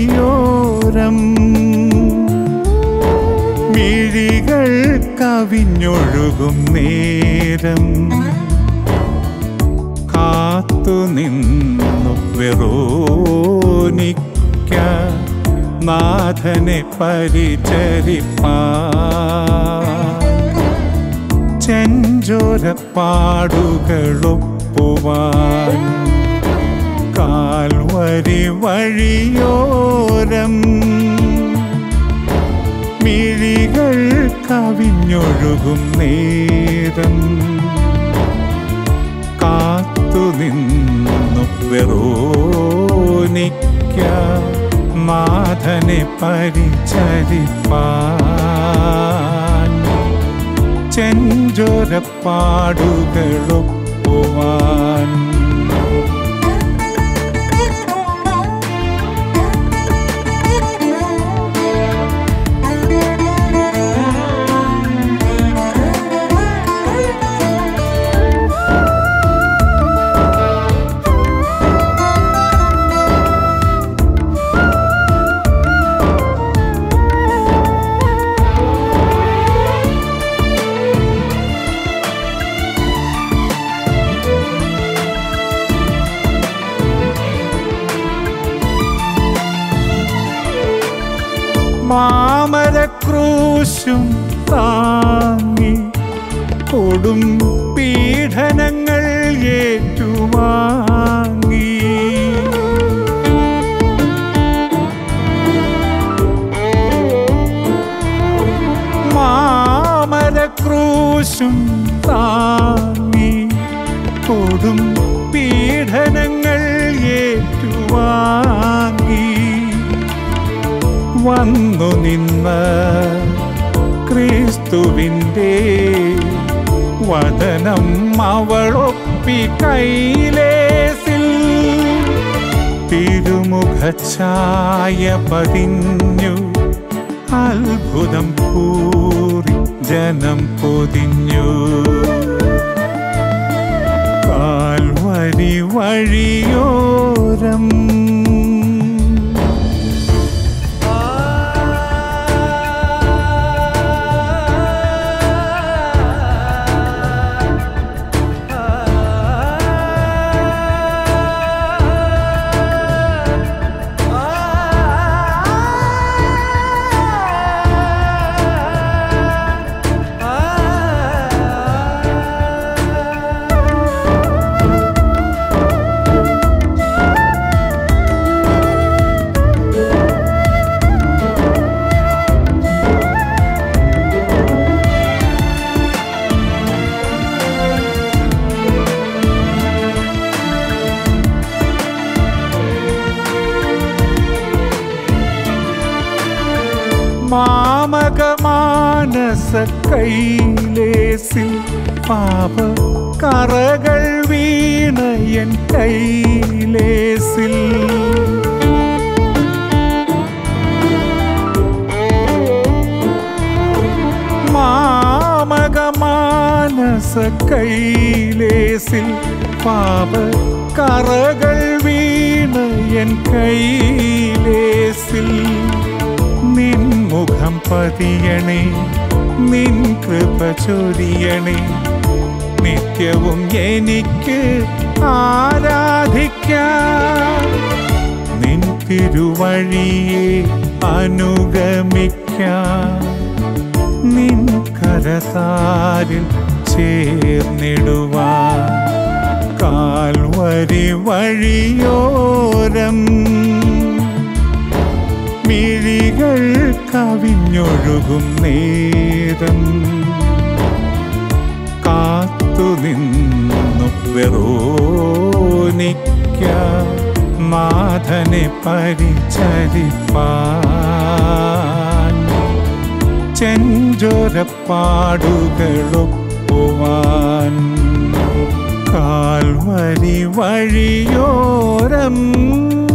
വഴിയോരം മിഴികൾ കവിഞ്ഞൊഴുകും നേരം കാത്തു നിന്നു വെറോനിക്ക നാഥനെ പരിചരിപ്പാൻ ചെഞ്ചോരപ്പാടുകളൊപ്പുവാൻ കാൽവരി വഴിയോരം മിഴികൾ കവിഞ്ഞൊഴുകും നേരം കാത്തു നിന്നു വെറോനിക്ക നാഥനെ പരിചരിപ്പാൻ ചെഞ്ചോരപ്പാടുകളൊപ്പുവാൻ മാമരക്രൂശും താങ്ങി കൊടും പീഡനങ്ങൾ ഏറ്റുവാങ്ങി മാമരക്രൂശും താങ്ങി കൊടും പീഡനങ്ങൾ ഏറ്റുവാങ്ങി വന്നു നിന്ന് ക്രിസ്തുവിൻ്റെ വദനം അവളൊപ്പി കൈലേസിൽ തിരുമുഖഛായ പതിഞ്ഞു അത്ഭുതം കൂറി ജനം പൊതിഞ്ഞു കാൽവരി വഴിയോരം മാമകമാനസ കൈലേസിൽ പാപ കറകൾ വീണ എൻ കൈലേസിൽ മാമകമാനസ കൈലേസിൽ പാപ കറകൾ വീണ എൻ കൈലേസിൽ നിൻ മുഖം പതിയണേ നിൻ കൃപ ചൊരിയണേ നിത്യവും എനിക്ക് ആരാധിക്കാം നിൻ തിരുവഴിയെ അനുഗമിക്കാം നിൻ കരതാരിൽ ചേർന്നിടുവാൻ കാൽവരി വഴിയോരം മിഴികൾ കവിഞ്ഞൊഴുകും നേരം കാത്തു നിന്നു വെറോനിക്ക നാഥനെ പരിചരിപ്പാൻ ചെഞ്ചോരപ്പാടുകളൊപ്പുവാൻ കാൽവരി വഴിയോരം